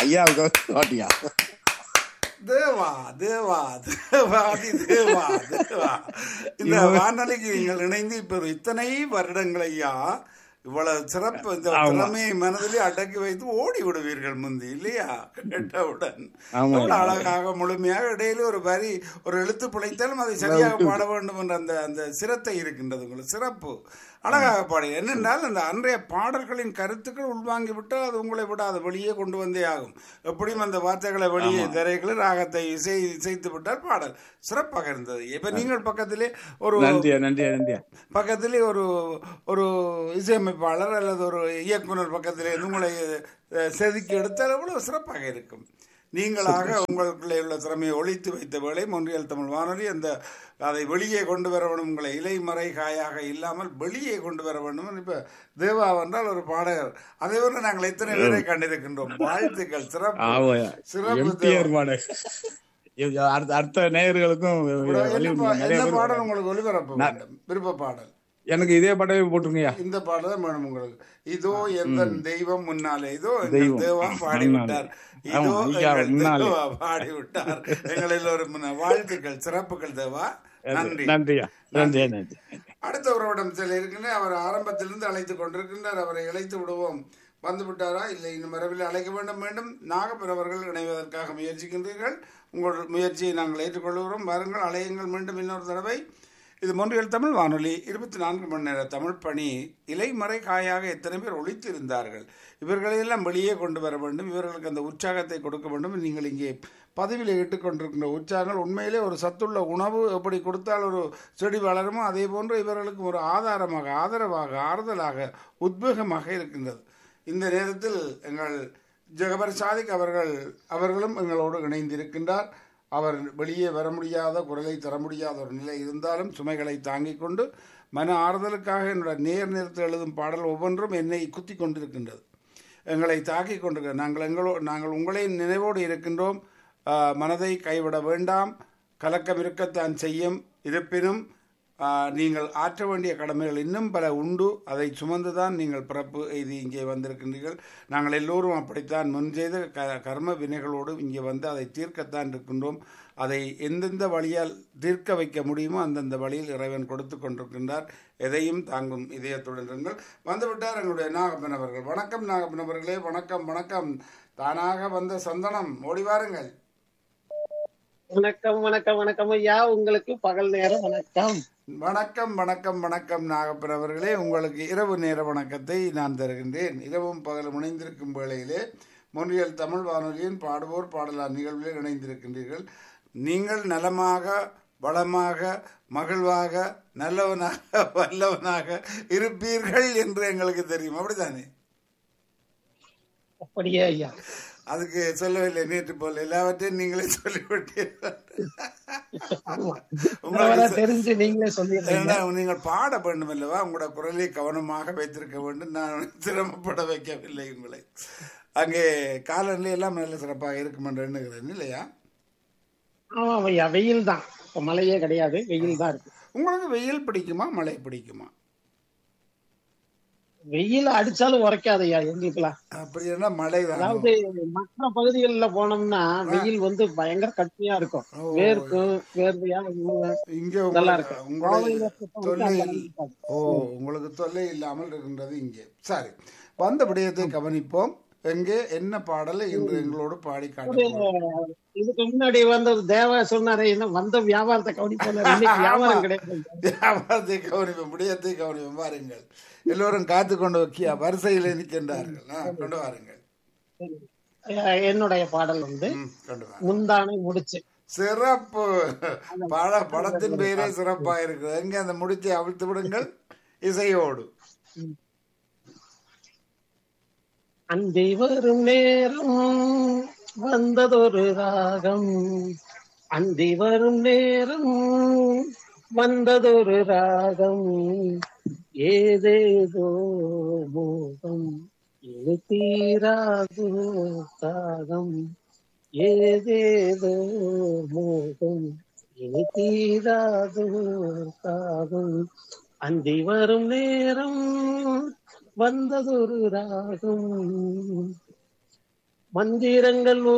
ஐயாவுக்கு ஓட்டியா தேவா தேவா தேவாதி தேவா தேவா இந்த வானொலிக்கு நீங்கள் இணைந்து இப்ப இத்தனை வருடங்கள் ஐயா இவ்வளவு சிறப்பு இந்த ஆமா. திறமையை மனதிலே அடக்கி வைத்து ஓடி விடுவீர்கள் முந்தி இல்லையா கேட்டவுடன் ஆமா. எவ்வளவு அழகாக முழுமையாக இடையில ஒரு வரி ஒரு எழுத்து பிழைத்தாலும் அதை சரியாக பாட வேண்டும் என்ற அந்த அந்த சிரத்தை இருக்கின்றது உங்களுக்கு சிறப்பு அழகாக பாடி என்னென்றால் அந்த அன்றைய பாடல்களின் கருத்துக்கள் உள்வாங்கி விட்டால் அது உங்களை விட அதை வெளியே கொண்டு வந்தே ஆகும் எப்படியும் அந்த வார்த்தைகளை வெளியே திரைகளை ராகத்தை இசை இசைத்து விட்டால் பாடல் சிறப்பாக இருந்தது இப்ப நீங்கள் பக்கத்திலே ஒரு நன்றியா நன்றியா நன்றியா பக்கத்திலே ஒரு ஒரு இசையமைப்பாளர் அல்லது ஒரு இயக்குனர் பக்கத்திலே இருந்து உங்களை அஹ், செதுக்கி எடுத்தால் எவ்வளவு சிறப்பாக இருக்கும் நீங்களாக உங்களுக்குள்ளே உள்ள திறமையை ஒழித்து வைத்த வேளை மொன்றியல் தமிழ் வானொலி அந்த அதை வெளியே கொண்டு வர வேண்டும் உங்களை இலைமறை காயாக இல்லாமல் வெளியே கொண்டு வர வேண்டும் இப்ப தேவா என்றால் ஒரு பாடகர் அதை விட நாங்கள் எத்தனை பேரை கண்டிருக்கின்றோம் வாழ்த்துக்கள் சிறப்பு ஆமாயா சிறப்பு எம்டிஆர் பாடு இது அடுத்த அடுத்த நேயர்களுக்கும் என்ன வெளி- பா- நிறைய என்ன பேர் பாடல் உங்களுக்கு ஒளிபரப்ப வேண்டும் விருப்ப பாடல் எனக்கு இதே படவே போட்டுருங்கய்யா இந்த பாடல் தான் வேணும் உங்களுக்கு இதோ எந்த தெய்வம் முன்னாலே இதோ எங்கள் தெய்வம். தேவா பாடி முன்னாலே. விட்டார் ஆமா, இதோ ஐயா, எங்கள் முன்னாலே. தேவா பாடி விட்டார் எங்கள் எல்லோரும் முன்ன வாழ்த்துக்கள் சிறப்புகள் தேவா நன்றி நன்றியா நன்றியா நன்றி அடுத்த உறவிடம் சில இருக்கின்ற அவர் ஆரம்பத்திலிருந்து அழைத்துக் கொண்டிருக்கின்றார் அவரை இழைத்து விடுவோம் வந்து விட்டாரா இல்லை இன்னும் வரவில்லை அழைக்க வேண்டும் மீண்டும் நாகப்பன் அவர்கள் இணைவதற்காக முயற்சிக்கின்றீர்கள் உங்கள் முயற்சியை நாங்கள் ஏற்றுக்கொள்கிறோம் வாருங்கள் அலையுங்கள் மீண்டும் இன்னொரு தடவை இது மொன்றியல் தமிழ் வானொலி இருபத்தி நான்கு மணி நேர தமிழ் பணி இலைமறை காயாக எத்தனை பேர் ஒழித்து இருந்தார்கள் இவர்களையெல்லாம் வெளியே கொண்டு வர வேண்டும் இவர்களுக்கு அந்த உற்சாகத்தை கொடுக்க வேண்டும் நீங்கள் இங்கே பதவியில் இட்டுக்கொண்டிருக்கின்ற உற்சாகங்கள் உண்மையிலே ஒரு சத்துள்ள உணவு எப்படி கொடுத்தால் ஒரு செடி வளருமோ அதே போன்று இவர்களுக்கு ஒரு ஆதாரமாக ஆதரவாக ஆறுதலாக உத்வேகமாக இருக்கின்றது இந்த நேரத்தில் எங்கள் ஜெகபர் சாதிக் அவர்கள் அவர்களும் எங்களோடு இணைந்திருக்கின்றார் அவர் வெளியே வர முடியாத குரலை தர முடியாத ஒரு நிலை இருந்தாலும் சுமைகளை தாங்கிக் கொண்டு மன ஆறுதலுக்காக என்னுடைய நேர் நிறுத்த எழுதும் பாடல் ஒவ்வொன்றும் என்னை குத்தி கொண்டிருக்கின்றது எங்களை தாக்கிக் கொண்டிருக்க நாங்கள் எங்களோ நாங்கள் உங்களை நினைவோடு இருக்கின்றோம் ஆஹ், மனதை கைவிட வேண்டாம் கலக்கம் இருக்கத்தான் செய்யும் இருப்பினும் ஆஹ், நீங்கள் ஆற்ற வேண்டிய கடமைகள் இன்னும் பல உண்டு அதை சுமந்துதான் நீங்கள் பிறப்பு இது இங்கே வந்திருக்கின்றீர்கள் நாங்கள் எல்லோரும் அப்படித்தான் முன் செய்த க கர்ம வினைகளோடு இங்கே வந்து அதை தீர்க்கத்தான் இருக்கின்றோம் அதை எந்தெந்த வழியால் தீர்க்க வைக்க முடியுமோ அந்தந்த வழியில் இறைவன் கொடுத்து கொண்டிருக்கின்றார் எதையும் தாங்கும் இதயத்துடன் இருங்கள் வந்துவிட்டார் எங்களுடைய நாகப்பன் அவர்கள் வணக்கம் நாகப்பன் அவர்களே வணக்கம் வணக்கம் தானாக வந்த சந்தனம் ஓடி வாருங்கள் வணக்கம் வணக்கம் வணக்கம் ஐயா உங்களுக்கு பகல் நேரம் வணக்கம் வணக்கம் வணக்கம் வணக்கம் நாகப்பன் அவர்களே உங்களுக்கு இரவு நேர வணக்கத்தை நான் தருகின்றேன் இரவும் பகலும் இணைந்திருக்கும் வேளையிலே மொன்றியல் தமிழ் வானொலியின் பாடுவோர் பாடலார் நிகழ்வில் இணைந்திருக்கின்றீர்கள் நீங்கள் நலமாக வளமாக மகிழ்வாக நல்லவனாக வல்லவனாக இருப்பீர்கள் என்று எங்களுக்கு தெரியும் அப்படித்தானே அப்படியே ஐயா அதுக்கு சொல்லவில்லை நேற்று போல் எல்லாவற்றையும் நீங்களே சொல்லிவிட்டீர்கள் பரவாயில்ல, உங்களுக்கு தெரிஞ்சு நீங்களே சொல்லிடுறீங்க ஏன்னா, நீங்கள் பாட வேண்டும் அல்லவா உங்களோட குரலை கவனமாக வைத்திருக்க வேண்டும் நான் சிரமப்பட வைக்கவில்லை உங்களை அங்கே காலநிலை எல்லாம் நல்ல சிறப்பாக இருக்கும் என்று எண்ணுகிறேன் இல்லையா ஆமா ஐயா வெயில் தான் இப்ப மழையே கிடையாது வெயில் தான் இருக்கு உங்களுக்கு வெயில் பிடிக்குமா மழை பிடிக்குமா வெயில் அடிச்சாலும் உரைக்காது ஐயா எங்களுக்குலாம் அப்படி என்ன மழை அதாவது மற்ற பகுதிகளில் போனோம்னா வெயில் வந்து பயங்கர கடுமையா இருக்கும் ஓ. வேர்க்கும் வேர்வையா இருக்கும். இங்கே நல்லா உங்களுக்கு இருக்கும் உங்களை கோவை வெப்பத்தை வந்து தொல்லை அங்க இல்- இருக்காது. ஓ உங்களுக்கு தொல்லை இல்லாமல் இருக்கின்றது இங்கே சரி வந்த விடயத்தை கவனிப்போம் எங்கே என்ன பாடலை இன்று எங்களோடு பாடி காட்டுவோம் இதுக்கு முன்னாடி வந்து தேவா சொன்னாரு என்ன வந்த வியாபாரத்தை கவனிப்போம் இன்னைக்கு வியாபாரம் கிடையாது வியாபாரத்தை கவனிப்போம் விடயத்தை கவனிப்போம் வாருங்கள் எல்லோரும் காத்து கொண்டு வைக்கியா வரிசையில் நிற்கின்றார்கள் ஆ, கொண்டு வாருங்கள் அஹ் என்னுடைய பாடல் வந்து ம், கொண்டு வாருங்கள் முந்தானை முடிச்சு சிறப்பு பட படத்தின் பெயரே சிறப்பா இருக்குது எங்க அந்த முடிச்சை அவிழ்த்து விடுங்கள் இசையோடு அந்தி வரும் நேரம் வந்ததொரு ராகம் அந்தி வரும் நேரம் வந்ததொரு ராகம் ஏதேதோ மோகம் இது தீராதோ தாகம் ஏதேதோ மோகம் இனி தீராதோ தாகம் அந்தி வரும் நேரம் வந்ததொரு ராகம் மந்திரங்கள்